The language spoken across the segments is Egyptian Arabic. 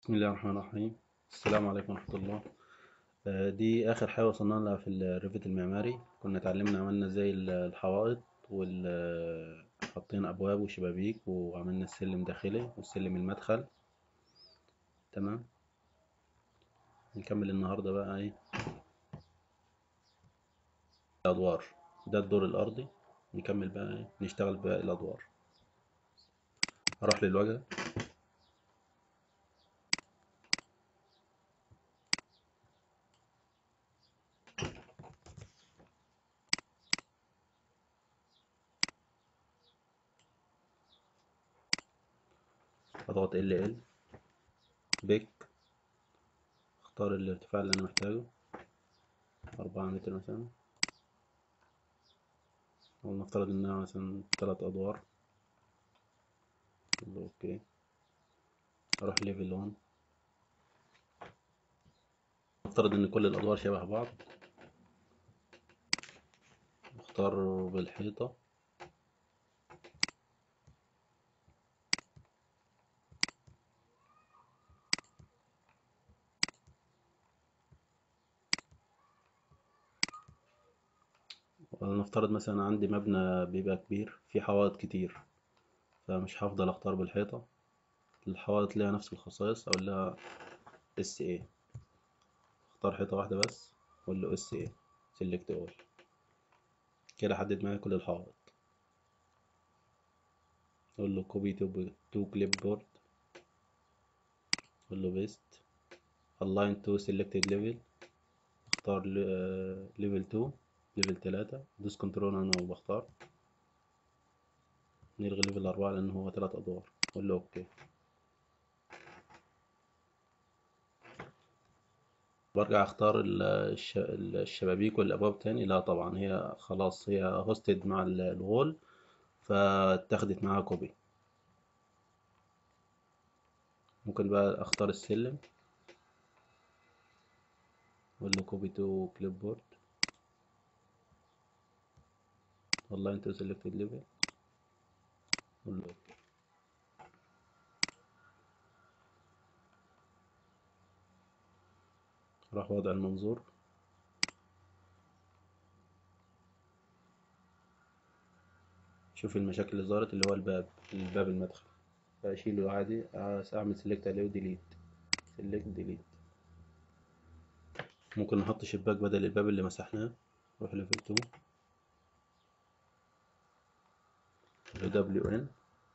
بسم الله الرحمن الرحيم السلام عليكم ورحمة الله آه، دي آخر حاجة وصلنا لها في الريفت المعماري كنا اتعلمنا عملنا زي ال- الحوائط وال حطينا أبواب وشبابيك وعملنا السلم داخلي والسلم المدخل تمام نكمل النهاردة بقى ايه الأدوار ده الدور الأرضي نكمل بقى ايه نشتغل بقى الأدوار هروح للواجهة اضغط ال ال بيك اختار الارتفاع اللي انا محتاجه أربعة متر مثلا ولنفترض انها مثلا تلات ادوار أقول له اوكي اروح ليفل 1 نفترض ان كل الادوار شبه بعض اختار بالحيطة ولنفترض مثلا عندي مبنى بيبقى كبير فيه حوائط كتير فمش هفضل اختار بالحيطة الحوائط ليها نفس الخصائص او لها اس ايه اختار حيطة واحدة بس واقول له اس ايه سيلكت اول كده حدد معايا كل الحوائط اقول له كوبي تو تو كليب بورد اقول له بيست align to selected level اختار ليفل 2 ليفل 3 دوس كنترول انا وبختار نلغي ليفل 4 لان هو 3 ادوار اقول له اوكي برجع اختار ال- الش- الشبابيك والابواب تاني لا طبعا هي خلاص هي هوستد مع ال- الوول فاتاخدت معاها كوبي ممكن بقى اختار السلم اقول له كوبي تو كليب بورد والله انت سيلكتد ليفل اقول له اوكي راح وضع المنظور شوف المشاكل اللي ظهرت اللي هو الباب الباب المدخل فاشيله عادي اعمل سيلكت عليه وديليت سيلكت ديليت ممكن نحط شباك بدل الباب اللي مسحناه نروح ليفل 2 دبليو ان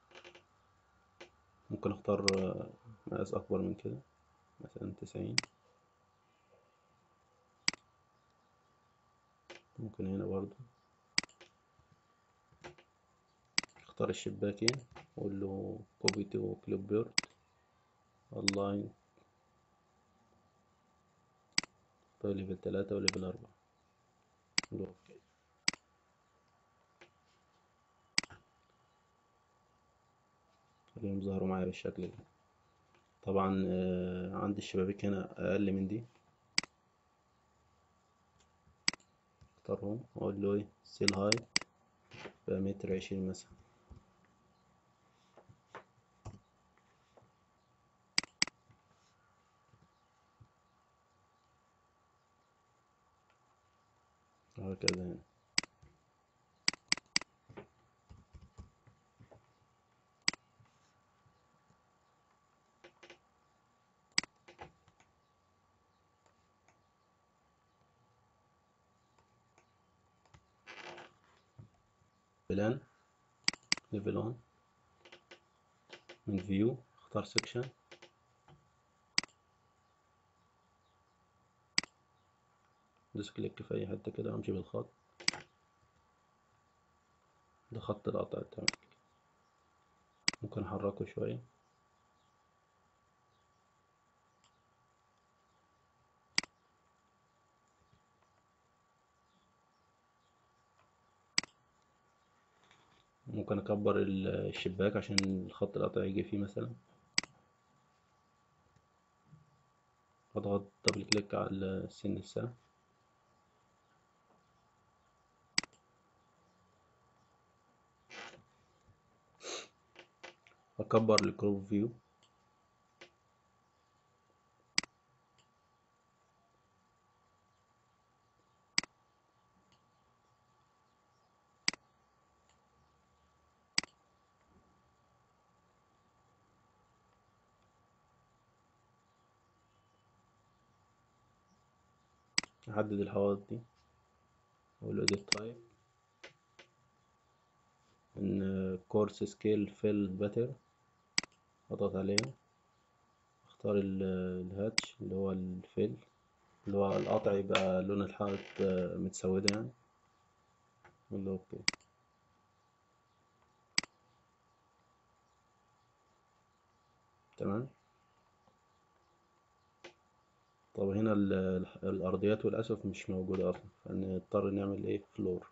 ممكن اختار آه، مقاس اكبر من كده مثلا تسعين ممكن هنا برضو اختار الشباكين واقول له كوبي تو كليب بورد اونلاين اختار ليفل تلاتة وليفل أربعة أقول له اوكي خليهم ظهروا معايا بالشكل ده طبعا آه، عندي الشبابيك هنا اقل من دي اختارهم واقول له ايه سيل هايت بقى متر عشرين مثلا وهكذا هنا بلان ليفل 1 من فيو اختار سكشن دوس كليك في اي حته كده امشي بالخط ده خط القطع تمام ممكن احركه شويه ممكن اكبر ال- الشباك عشان الخط القطع يجي فيه مثلا اضغط دبل كليك على السن السهم اكبر الكروب فيو احدد الحوائط دي اقول له edit type ان course scale fill better اضغط عليها اختار ال- الهاتش اللي هو الفيل اللي هو القطع يبقى لون الحائط آه، متسودة يعني اقول له اوكي تمام طب هنا ال- الح- الأرضيات والأسقف مش موجودة أصلا فنضطر نعمل إيه فلور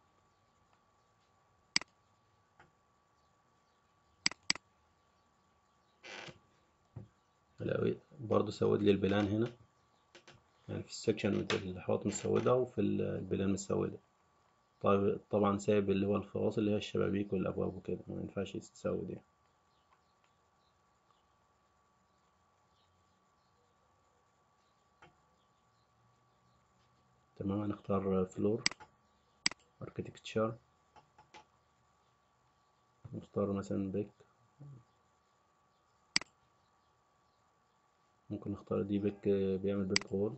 برضه سود لي البلان هنا يعني في السكشن الحواط مسودة وفي ال- البلان مسودة طيب طبعا سايب اللي هو الفواصل اللي هي الشبابيك والأبواب وكده ما ينفعش تتسود يعني تمام هنختار فلور اركتكتشر نختار مثلا بيك ممكن نختار دي بيك بيعمل بيك وول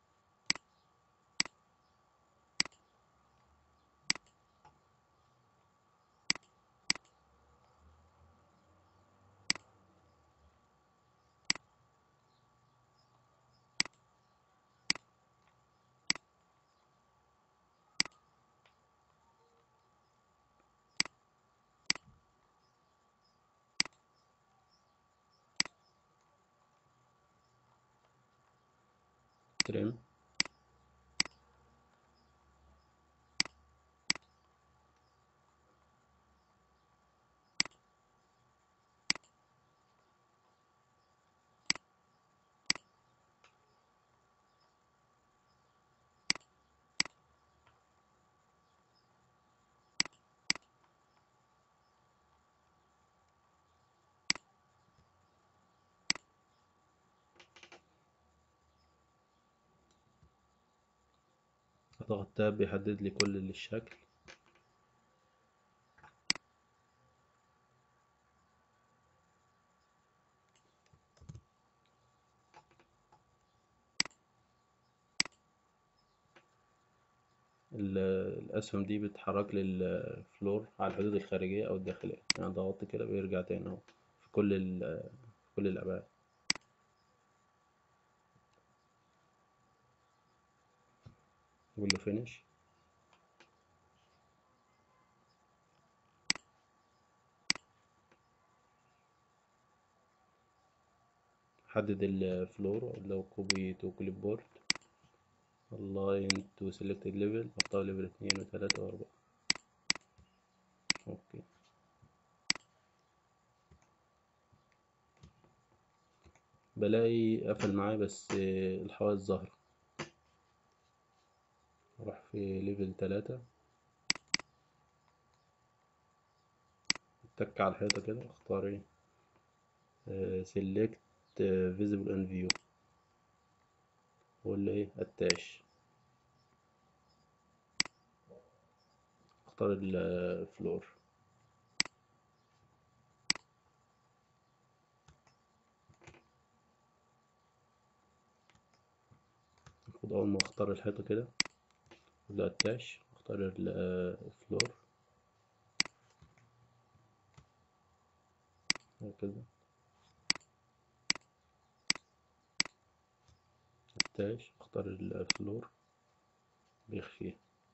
تريم اضغط تاب بيحدد لي كل الشكل ال- الأسهم دي بتحرك لي الفلور على الحدود الخارجية أو الداخلية يعني ضغطت كده بيرجع تاني أهو في كل ال في كل الأبعاد أقول له فينيش حدد الفلور أقول له كوبي تو كليب بورد align to selected level اختار ليفل اتنين وتلاتة وأربعة اوكي بلاقي قفل معايا بس آه، الحواس ظاهرة اروح في ليفل تلاتة اتك على الحيطة كده اختار ايه آه، select آه، visible on view واقول له ايه attach اختار الفلور المفروض اول ما اختار الحيطة كده اقول له attach اختار الفلور هكذا attach اختار الفلور بيخفيه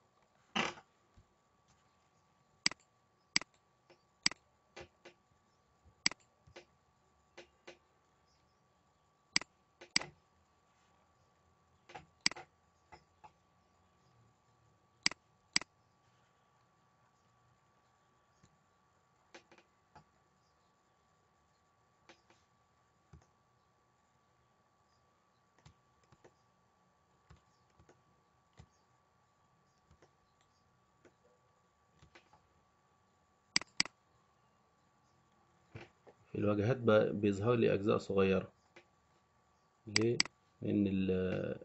في الواجهات ب- بيظهر لي أجزاء صغيرة ليه؟ لأن ال-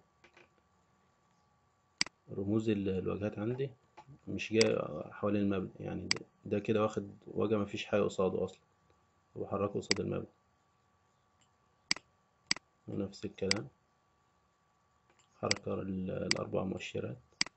رموز ال- الواجهات عندي مش جاي حوالين المبنى يعني ده, ده كده واخد واجهة مفيش حاجة قصاده أصلا وبحركه قصاد المبنى ونفس الكلام حركة ال- الأربع مؤشرات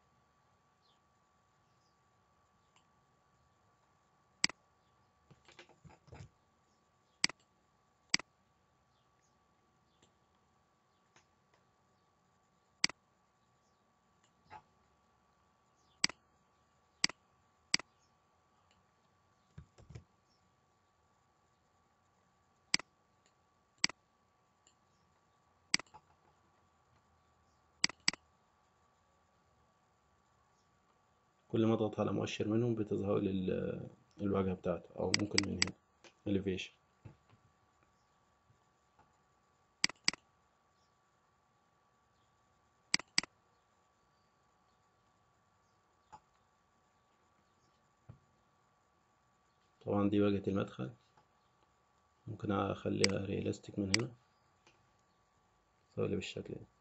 كل ما اضغط على مؤشر منهم بتظهر لي ال- الواجهة بتاعته أو ممكن من هنا elevation طبعا دي واجهة المدخل ممكن أخليها رياليستيك من هنا تظهر لي بالشكل ده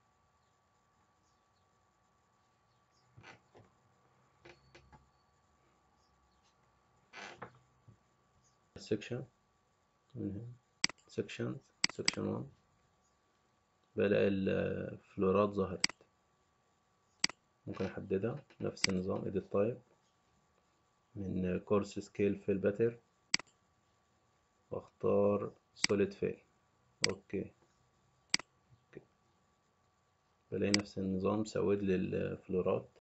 section من هنا sections section 1 بلاقي الفلورات ظهرت ممكن أحددها نفس النظام edit type من course scale fill pattern واختار solid fill اوكي اوكي بلاقي نفس النظام سود لي الفلورات